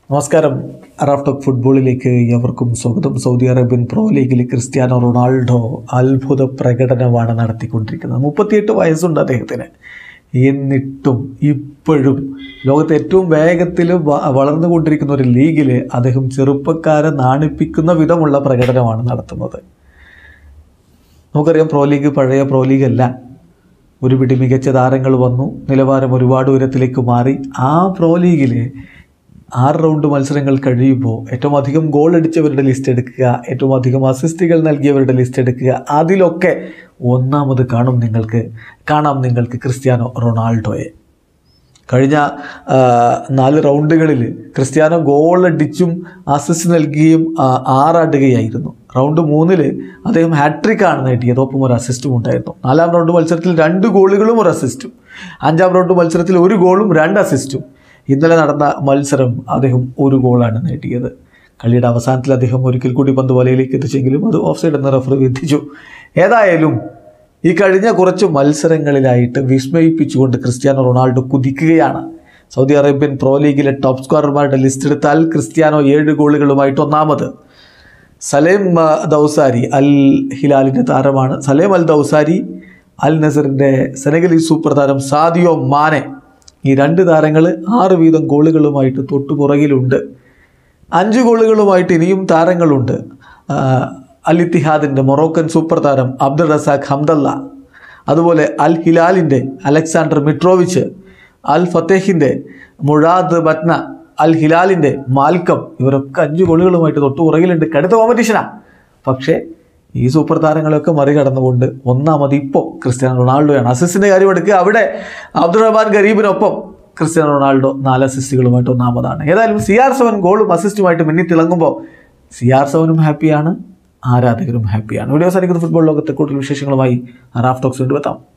നമസ്കാരം റാഫ്റ്റോക്ക് ഫുട്ബോളിലേക്ക് എവർക്കും സ്വാഗതം സൗദി അറേബ്യൻ പ്രോ ലീഗിൽ ക്രിസ്ത്യാനോ റൊണാൾഡോ അത്ഭുത പ്രകടനമാണ് നടത്തിക്കൊണ്ടിരിക്കുന്നത് മുപ്പത്തിയെട്ട് വയസ്സുണ്ട് അദ്ദേഹത്തിന് എന്നിട്ടും ഇപ്പോഴും ലോകത്തെ ഏറ്റവും വേഗത്തിൽ വ- വളർന്നുകൊണ്ടിരിക്കുന്ന ഒരു ലീഗിൽ അദ്ദേഹം ചെറുപ്പക്കാരെ നാണിപ്പിക്കുന്ന വിധമുള്ള പ്രകടനമാണ് നടത്തുന്നത് നമുക്കറിയാം പ്രോ ലീഗ് പഴയ പ്രോ ലീഗ് അല്ല ഒരു പിടി മികച്ച താരങ്ങൾ വന്നു നിലവാരം ഒരുപാട് ഉയരത്തിലേക്ക് മാറി ആ പ്രോ ലീഗിൽ ആറ് റൗണ്ട് മത്സരങ്ങൾ കഴിയുമ്പോൾ ഏറ്റവും അധികം ഗോൾ അടിച്ചവരുടെ ലിസ്റ്റ് എടുക്കുക ഏറ്റവും അധികം അസിസ്റ്റുകൾ നൽകിയവരുടെ ലിസ്റ്റ് എടുക്കുക അതിലൊക്കെ ഒന്നാമത് കാണും നിങ്ങൾക്ക് കാണാം നിങ്ങൾക്ക് ക്രിസ്ത്യാനോ റൊണാൾഡോയെ കഴിഞ്ഞ ആ, നാല് റൗണ്ടുകളിൽ ക്രിസ്ത്യാനോ ഗോൾ അടിച്ചും അസിസ്റ്റ് നൽകുകയും ആ, ആറാടുകയായിരുന്നു റൗണ്ട് മൂന്നിൽ അദ്ദേഹം ഹാട്രിക്കാണ് നേടിയത് ഒപ്പം ഒരു അസിസ്റ്റും ഉണ്ടായിരുന്നു നാലാം റൗണ്ട് മത്സരത്തിൽ രണ്ട് ഗോളുകളും ഒരു അസിസ്റ്റും അഞ്ചാം റൗണ്ട് മത്സരത്തിൽ ഒരു ഗോളും രണ്ട് അസിസ്റ്റും ഇന്നലെ നടന്ന മത്സരം അദ്ദേഹം ഒരു ഗോളാണ് നേടിയത് കളിയുടെ അവസാനത്തിൽ അദ്ദേഹം ഒരിക്കൽ കൂടി പന്ത് വലയിലേക്ക് എത്തിച്ചെങ്കിലും അത് ഓഫ് സൈഡ് എന്ന റഫറി വിധിച്ചു ഏതായാലും ഈ കഴിഞ്ഞ കുറച്ച് മത്സരങ്ങളിലായിട്ട് വിസ്മയിപ്പിച്ചുകൊണ്ട് ക്രിസ്ത്യാനോ റൊണാൾഡോ കുതിക്കുകയാണ് സൗദി അറേബ്യൻ പ്രോ ലീഗിലെ ടോപ്പ് സ്കോറർമാരുടെ ലിസ്റ്റ് എടുത്താൽ ക്രിസ്ത്യാനോ ഏഴ് ഗോളുകളുമായിട്ട് ഒന്നാമത് സലേം ആ, ദൗസാരി അൽ ഹിലാലിൻ്റെ താരമാണ് സലേം അൽ ദൗസാരി അൽ നസറിൻ്റെ സെനഗലീസ് സൂപ്പർ താരം സാദിയോ മാനെ ഈ രണ്ട് താരങ്ങൾ ആറ് വീതം ഗോളുകളുമായിട്ട് തൊട്ടു പുറകിലുണ്ട് അഞ്ച് ഗോളുകളുമായിട്ട് ഇനിയും താരങ്ങളുണ്ട് ആ, അൽ ഇത്തിഹാദിൻ്റെ മൊറോക്കൻ സൂപ്പർ താരം അബ്ദുൾ റസാഖ് ഹംദല്ല അതുപോലെ അൽ ഹിലാലിൻ്റെ അലക്സാണ്ടർ മിട്രോവിച്ച് അൽ ഫത്തേഹിൻ്റെ മുഴാദ് ബറ്റ്ന അൽ ഹിലാലിൻ്റെ മാൽക്കം ഇവരൊക്കെ അഞ്ച് ഗോളുകളുമായിട്ട് തൊട്ടു പുറകിലുണ്ട് കടുത്ത കോമ്പറ്റീഷനാണ് പക്ഷേ ഈ സൂപ്പർ താരങ്ങളെയൊക്കെ മറികടന്നുകൊണ്ട് ഒന്നാമത് ഇപ്പോൾ ക്രിസ്ത്യാനോ റൊണാൾഡോയാണ് അസിസ്റ്റിൻ്റെ കാര്യം എടുക്കുക അവിടെ അബ്ദുൾ റഹ്മാൻ ഗരീബിനൊപ്പം ക്രിസ്ത്യാനോ റൊണാൾഡോ നാല് അസിസ്റ്റുകളുമായിട്ട് ഒന്നാമതാണ് ഏതായാലും സി ആർ സെവൻ ഗോളും അസിസ്റ്റുമായിട്ട് മിന്നി തിളങ്ങുമ്പോൾ സി ആർ സെവനും ഹാപ്പിയാണ് ആരാധകരും ഹാപ്പിയാണ് വീഡിയോ സാധിക്കുന്ന ഫുട്ബോൾ ലോകത്തെ കൂടുതൽ വിശേഷങ്ങളുമായി റാഫ് ടോക്സ് കൊണ്ടുവെത്താം